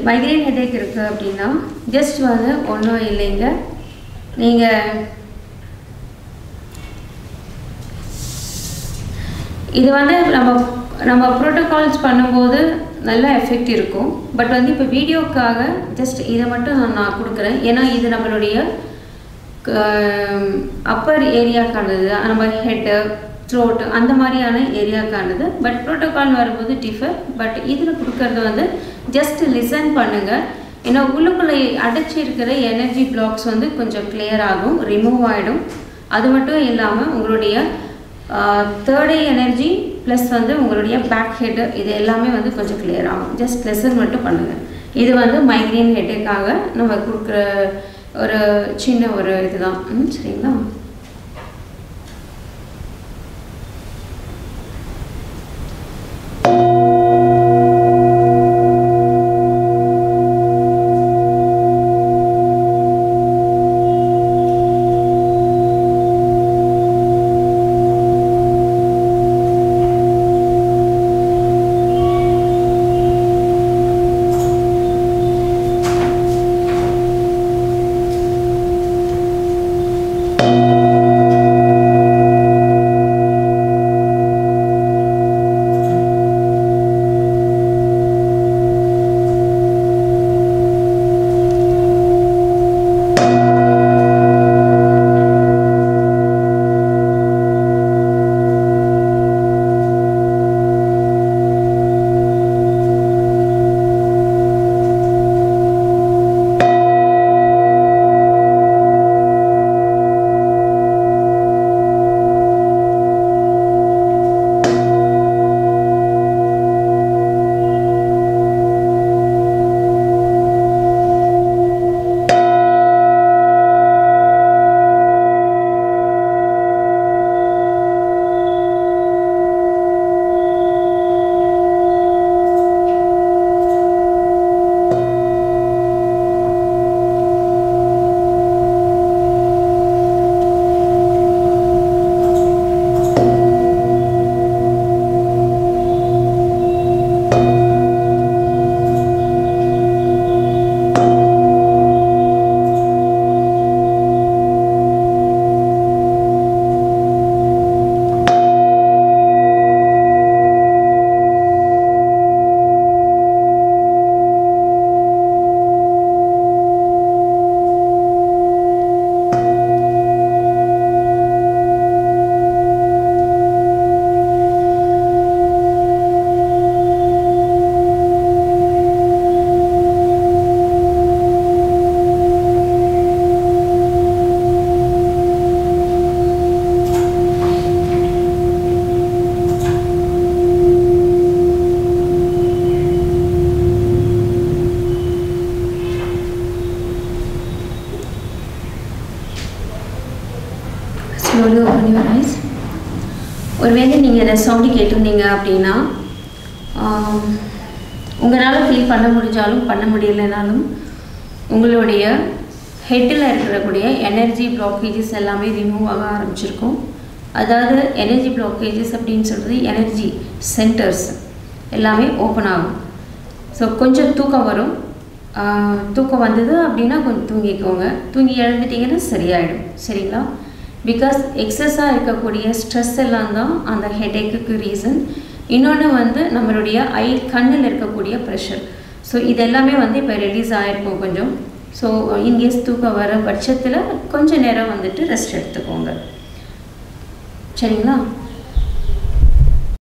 migraine headache இருக்குது அப்படின்னா just வந்து ஒன்றும் இல்லைங்க நீங்கள் இது வந்து நம்ம நம்ம ப்ரோட்டோகால்ஸ் பண்ணும்போது நல்ல எஃபெக்ட் இருக்கும் பட் வந்து இப்போ வீடியோக்காக ஜஸ்ட் இதை மட்டும் நான் நான் கொடுக்குறேன் ஏன்னா இது நம்மளுடைய அப்பர் ஏரியாக்கானது நம்ம ஹெட்டு த்ரோட் அந்த மாதிரியான ஏரியாக்கானது பட் ப்ரோட்டோகால் வரும்போது டிஃபர் பட் இதில் கொடுக்கறது வந்து ஜஸ்ட் லிசன் பண்ணுங்கள் ஏன்னா உள்ளுக்குள்ளே அடைச்சி இருக்கிற எனர்ஜி பிளாக்ஸ் வந்து கொஞ்சம் clear ஆகும் ரிமூவ் ஆகிடும் அது மட்டும் இல்லாமல் உங்களுடைய தேர்ட் ஐ எனர்ஜி ப்ளஸ் வந்து உங்களுடைய பேக் ஹெட் இது எல்லாமே வந்து கொஞ்சம் clear ஆகும் ஜஸ்ட் லெசன் மட்டும் பண்ணுங்கள் இது வந்து மைக்ரேன் ஹெட்டுக்காக நம்ம கொடுக்குற ஒரு சின்ன ஒரு இதுதான் ம், சரிங்களா slowly open your eyes ஒருவேளை நீங்கள் இந்த சவுண்டு கேட்டிருந்தீங்க அப்படின்னா உங்களால் ஃபீல் பண்ண முடிஞ்சாலும் பண்ண முடியலைனாலும் உங்களுடைய ஹெட்டில் இருக்கக்கூடிய எனர்ஜி பிளாக்கேஜஸ் எல்லாமே ரிமூவ் ஆக ஆரம்பிச்சிருக்கும் அதாவது எனர்ஜி பிளாக்கேஜஸ் அப்படின்னு சொல்கிறது எனர்ஜி சென்டர்ஸ் எல்லாமே ஓப்பன் ஆகும் ஸோ கொஞ்சம் தூக்கம் வரும் ஆஹ் தூக்கம் வந்தது அப்படின்னா கொஞ்சம் தூங்கிக்கோங்க தூங்கி எழுந்துட்டிங்கன்னா சரியாயிடும் சரிங்களா பிகாஸ் எக்ஸஸாக இருக்கக்கூடிய ஸ்ட்ரெஸ் எல்லாம் தான் அந்த ஹெடேக்குக்கு ரீசன் இன்னொன்று வந்து நம்மளுடைய ஐ கண்ணில் இருக்கக்கூடிய ப்ரெஷர் ஸோ இதெல்லாமே வந்து இப்போ ரிலீஸ் ஆகிருக்கும் கொஞ்சம் ஸோ இன்கேஸ் தூக்கம் வர பட்சத்தில் கொஞ்ச நேரம் வந்துட்டு ரெஸ்ட் எடுத்துக்கோங்க சரிங்களா